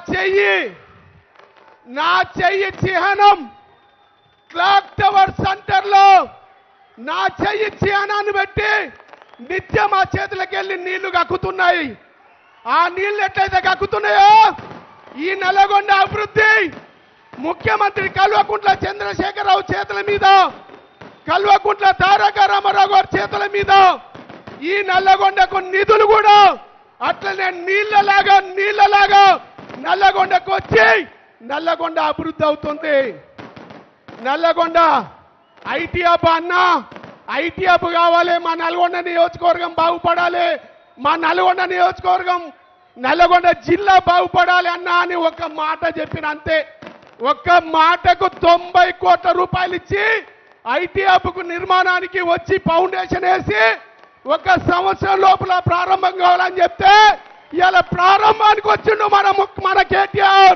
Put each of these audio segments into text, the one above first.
చెయ్యి నా చెయ్యి చిహ్నం క్లాక్ టవర్ సెంటర్ లో నా చెయ్యి చిహ్నాన్ని పెట్టి నిత్యం ఆ చేతులకు వెళ్ళి నీళ్లు కక్కుతున్నాయి ఆ నీళ్లు ఎట్లయితే కక్కుతున్నాయో ఈ నల్లగొండ అభివృద్ధి ముఖ్యమంత్రి కల్వకుంట్ల చంద్రశేఖరరావు చేతుల మీద కల్వకుంట్ల తారక రామారావు గారి చేతుల మీద ఈ నల్లగొండకు నిధులు కూడా అట్లనే నీళ్ళలాగా నీళ్ళలాగా నల్లగొండకు వచ్చి నల్లగొండ అభివృద్ధి అవుతుంది నల్లగొండ ఐటీ హబ్ అన్న ఐటీ హబ్ కావాలి మా నల్గొండ నియోజకవర్గం బాగుపడాలి మా నల్గొండ నియోజకవర్గం నల్లగొండ జిల్లా బాగుపడాలి అన్న అని ఒక మాట చెప్పిన అంతే ఒక్క మాటకు తొంభై కోట్ల రూపాయలు ఇచ్చి ఐటీ హబ్కు నిర్మాణానికి వచ్చి ఫౌండేషన్ వేసి ఒక సంవత్సరం లోపల ప్రారంభం కావాలని చెప్తే ఇవాళ ప్రారంభానికి వచ్చిండు మన ముక్- మన కేటీఆర్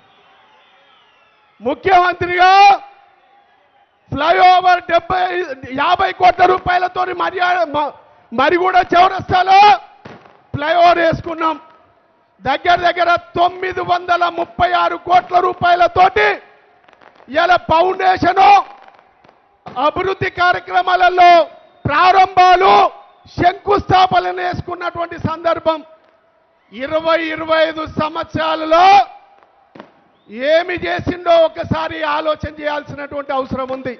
ముఖ్యమంత్రిగా ఫ్లైఓవర్ డెబ్బై యాభై కోట్ల రూపాయలతో మర్యాద మ- మరి కూడా చౌరస్తాలో ఫ్లైఓవర్ వేసుకున్నాం దగ్గర దగ్గర తొమ్మిది వందల ముప్పై ఆరు కోట్ల రూపాయలతోటి ఇలా ఫౌండేషను అభివృద్ధి కార్యక్రమాలలో ప్రారంభాలు శంకుస్థాపనలు వేసుకున్నటువంటి సందర్భం ఇరవై ఇరవై ఐదు సంవత్సరాలలో ఏమి చేసిండో ఒకసారి ఆలోచన చేయాల్సినటువంటి అవసరం ఉంది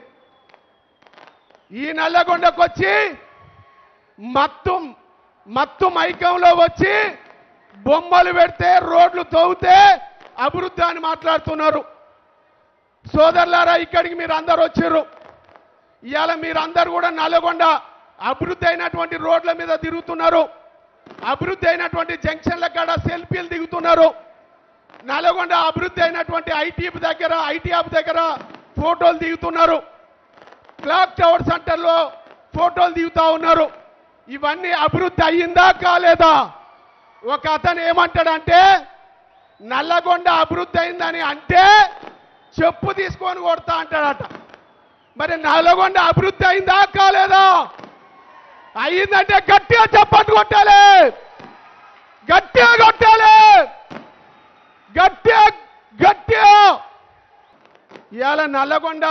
ఈ నల్లగొండకు వచ్చి మత్తు మత్తు మైకంలో వచ్చి బొమ్మలు పెడితే రోడ్లు తవ్వుతే అభివృద్ధి అని మాట్లాడుతున్నారు సోదరులారా ఇక్కడికి మీరు అందరు వచ్చారు ఇవాళ మీరందరూ కూడా నల్లగొండ అభివృద్ధి అయినటువంటి రోడ్ల మీద తిరుగుతున్నారు అభివృద్ధి అయినటువంటి జంక్షన్ల కాడ సెల్ఫీలు దిగుతున్నారు నల్గొండ అభివృద్ధి అయినటువంటి ఐటీ దగ్గర ఐటీ హబ్ దగ్గర ఫోటోలు దిగుతున్నారు క్లాక్ టవర్ సెంటర్లో ఫోటోలు దిగుతా ఉన్నారు ఇవన్నీ అభివృద్ధి అయ్యిందా కాలేదా ఒక అతను ఏమంటాడంటే నల్లగొండ అభివృద్ధి అయిందని అంటే చెప్పు తీసుకొని కొడతా అంటాడట మరి నల్లగొండ అభివృద్ధి అయిందా కాలేదా అయ్యిందంటే గట్టిగా చప్పట్లు కొట్టాలి గట్టిగా కొట్టాలి గట్టిగా గట్టిగా ఇవాళ నల్లగొండ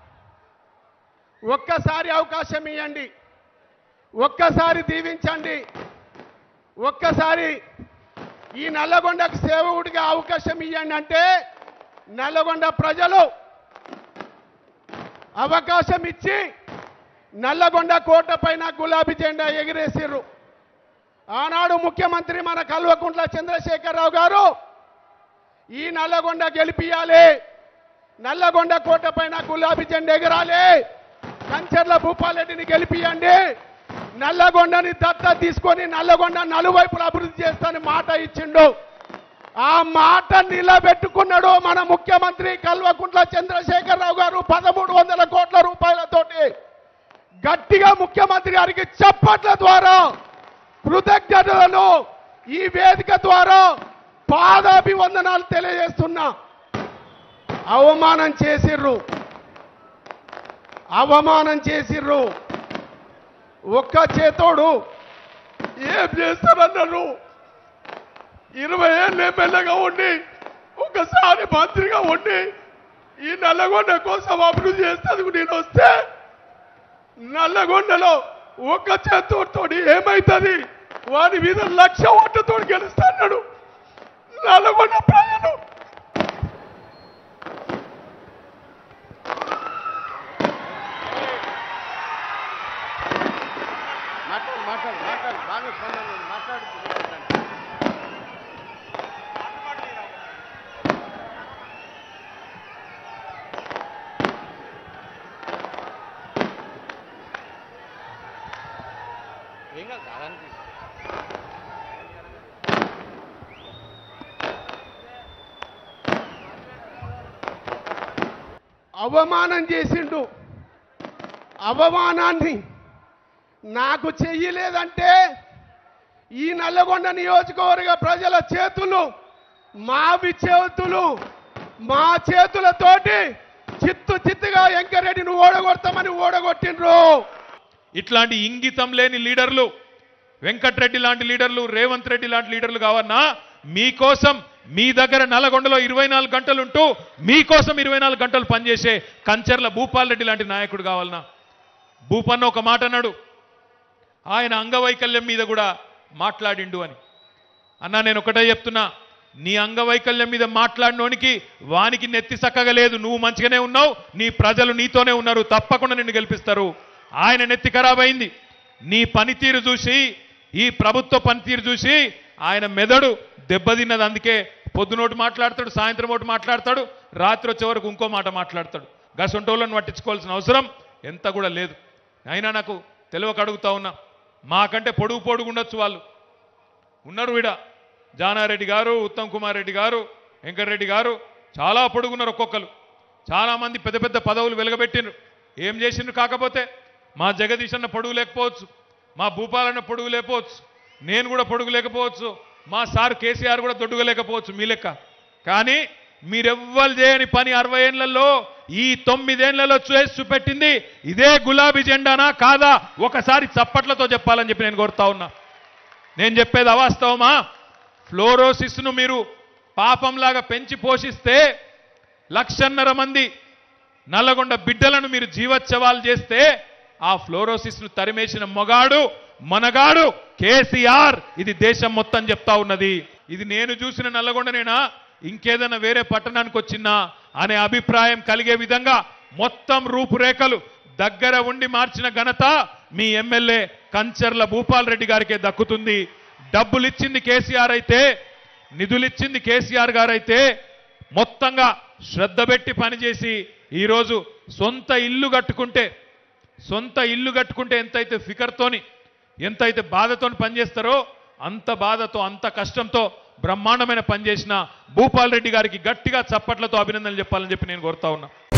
ఒక్కసారి అవకాశం ఇవ్వండి ఒక్కసారి దీవించండి ఒక్కసారి ఈ నల్లగొండకు సేవకుడిగా అవకాశం ఇవ్వండి అంటే నల్లగొండ ప్రజలు అవకాశం ఇచ్చి నల్లగొండ కోట పైన గులాబీ జెండా ఎగిరేసిర్రు ఆనాడు ముఖ్యమంత్రి మన కల్వకుంట్ల చంద్రశేఖరరావు గారు ఈ నల్లగొండ గెలిపియాలి నల్లగొండ కోట పైన గులాబీ జెండా ఎగరాలి కంచర్ల భూపాలరెడ్డిని గెలిపియండి నల్లగొండని దత్త తీసుకొని నల్లగొండ నలువైపుల అభివృద్ధి చేస్తానని మాట ఇచ్చిండు ఆ మాట నిలబెట్టుకున్నాడు మన ముఖ్యమంత్రి కల్వకుంట్ల చంద్రశేఖరరావు గారు పదమూడు వందల కోట్ల రూపాయలతోటి గట్టిగా ముఖ్యమంత్రి గారికి చప్పట్ల ద్వారా కృతజ్ఞతలను ఈ వేదిక ద్వారా పాదాభివందనాలు తెలియజేస్తున్నా అవమానం చేసిర్రు అవమానం చేసిర్రు ఒక్క చేతోడు ఏం చేస్తారన్నారు ఇరవై ఏళ్ళు ఎమ్మెల్యేగా ఉండి ఒకసారి మంత్రిగా ఉండి ఈ నల్లగొండ కోసం అభివృద్ధి చేసేందుకు నేను వస్తే నల్లగొండలో ఒక్క చేతుతో ఏమైతుంది వాడి మీద లక్ష ఓట్లతో గెలుస్తాడు నల్లగొండ ప్రజలు మాట్లాడు మాట్లాడు మాట్లాడు బాగా స్పందన ఉంది. మాట్లాడు ఏం కాదు కాదానికి అవమానం చేసిండు అవమానాన్ని నాకు చెయ్యలేదంటే ఈ నల్లగొండ నియోజకవర్గ ప్రజల చేతులు మావి చేతులు మా చేతులతోటి చిత్తు చిత్తుగా వెంకరెడ్డిని ఓడగొడతామని ఓడగొట్టిండ్రు ఇట్లాంటి ఇంగితం లేని లీడర్లు వెంకట్రెడ్డి లాంటి లీడర్లు రేవంత్ రెడ్డి లాంటి లీడర్లు కావన్నా మీకోసం మీ దగ్గర నల్లగొండలో ఇరవై నాలుగు గంటలు ఉంటూ మీకోసం ఇరవై నాలుగు గంటలు పనిచేసే కంచర్ల భూపాల్ రెడ్డి లాంటి నాయకుడు కావాలన్నా భూపన్న ఒక మాట అన్నాడు ఆయన అంగవైకల్యం మీద కూడా మాట్లాడిండు అని అన్నా నేను ఒకటే చెప్తున్నా నీ అంగవైకల్యం మీద మాట్లాడినోనికి వానికి నెత్తి చక్కగా లేదు నువ్వు మంచిగానే ఉన్నావు నీ ప్రజలు నీతోనే ఉన్నారు తప్పకుండా నిన్ను గెలిపిస్తారు ఆయన నెత్తి ఖరాబ్ అయింది నీ పనితీరు చూసి ఈ ప్రభుత్వ పనితీరు చూసి ఆయన మెదడు దెబ్బతిన్నది అందుకే పొద్దునోటి మాట్లాడతాడు సాయంత్రం ఒకటి మాట్లాడతాడు రాత్రి వచ్చే వరకు ఇంకో మాట మాట్లాడతాడు గసొంటోళ్ళని పట్టించుకోవాల్సిన అవసరం ఎంత కూడా లేదు అయినా నాకు తెలియక అడుగుతా ఉన్నా మాకంటే పొడుగు పొడుగు ఉండొచ్చు వాళ్ళు ఉన్నారు వీడ జానారెడ్డి గారు ఉత్తమ్ కుమార్ రెడ్డి గారు వెంకటరెడ్డి గారు చాలా పొడుగున్నారు ఒక్కొక్కరు చాలా మంది పెద్ద పెద్ద పదవులు వెలగబెట్టిండ్రు ఏం చేసిండ్రు కాకపోతే మా జగదీష్ అన్న పొడుగు లేకపోవచ్చు మా భూపాలన్న పొడుగు లేకపోవచ్చు నేను కూడా పొడుగు లేకపోవచ్చు మా సార్ కేసీఆర్ కూడా దొడ్డుగా లేకపోవచ్చు మీ లెక్క కానీ మీరెవ్వరు చేయని పని అరవై ఏళ్లలో ఈ తొమ్మిదేళ్లలో చేసి చూపెట్టింది ఇదే గులాబీ జెండానా కాదా ఒకసారి చప్పట్లతో చెప్పాలని చెప్పి నేను కోరుతా ఉన్నా నేను చెప్పేది అవాస్తవమా ఫ్లోరోసిస్ను మీరు పాపంలాగా పెంచి పోషిస్తే లక్షన్నర మంది నల్లగొండ బిడ్డలను మీరు జీవోత్సవాలు చేస్తే ఆ ఫ్లోరోసిస్ను తరిమేసిన మొగాడు మనగాడు కేసీఆర్ ఇది దేశం మొత్తం చెప్తా ఉన్నది ఇది నేను చూసిన నల్లగొండనేనా ఇంకేదైనా వేరే పట్టణానికి వచ్చినా అనే అభిప్రాయం కలిగే విధంగా మొత్తం రూపురేఖలు దగ్గర ఉండి మార్చిన ఘనత మీ ఎమ్మెల్యే కంచర్ల భూపాల్ రెడ్డి గారికే దక్కుతుంది డబ్బులు ఇచ్చింది కేసీఆర్ అయితే నిధులిచ్చింది కేసీఆర్ గారైతే మొత్తంగా శ్రద్ధ పెట్టి పనిచేసి ఈరోజు సొంత ఇల్లు కట్టుకుంటే సొంత ఇల్లు కట్టుకుంటే ఎంతైతే ఫికర్తోని ఎంతైతే బాధతోని పనిచేస్తారో అంత బాధతో అంత కష్టంతో బ్రహ్మాండమైన పనిచేసిన భూపాల్ రెడ్డి గారికి గట్టిగా చప్పట్లతో అభినందనలు చెప్పాలని చెప్పి నేను కోరుతా ఉన్నా